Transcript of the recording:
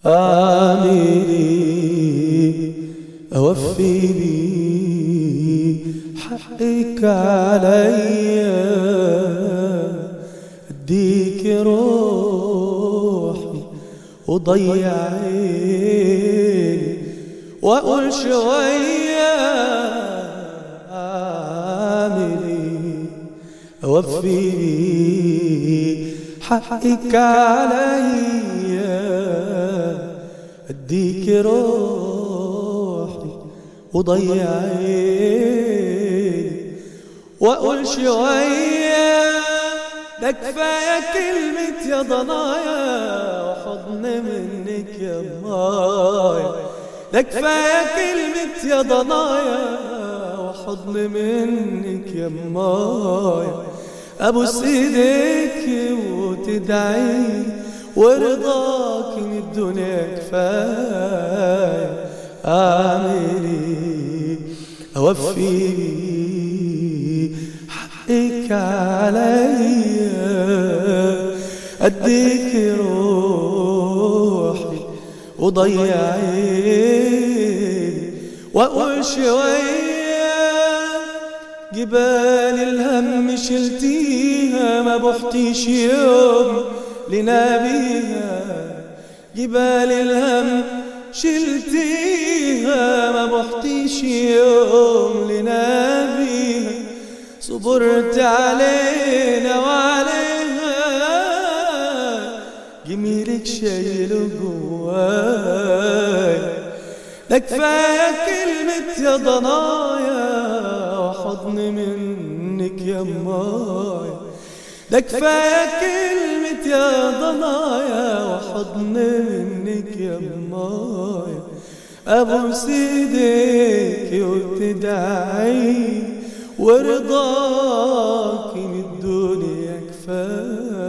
آمري أوفي بي حقك علي أديك روحي وضيع عيني وأقول شوية آمري أوفي بي حقك علي أديك روحي وضيع عيني وأقول شوية ده كفاية كلمة يا ضنايا وحضن منك يا مايا ده كفاية كلمة يا ضنايا وحضن منك يا مايا أبوس إيديك وتدعي ورضاك من الدنيا كفاية أعملي أوفي حقك عليا أديك روحي وضيع عيني وأقول شوية جبال الهم شلتيها ما بحتيش يوم لنبيها جبال الهم شلتيها ما بحتيش يوم لنبيها صبرت علينا وعليها جميلك شايله جواي ده كفاية كلمة يا ضنايا وحضن منك يا مايا ده كفاية كلمة يا ضنايا وحضن منك يا مايا أبوس ايديك وتدعي ورضاك من الدنيا كفاية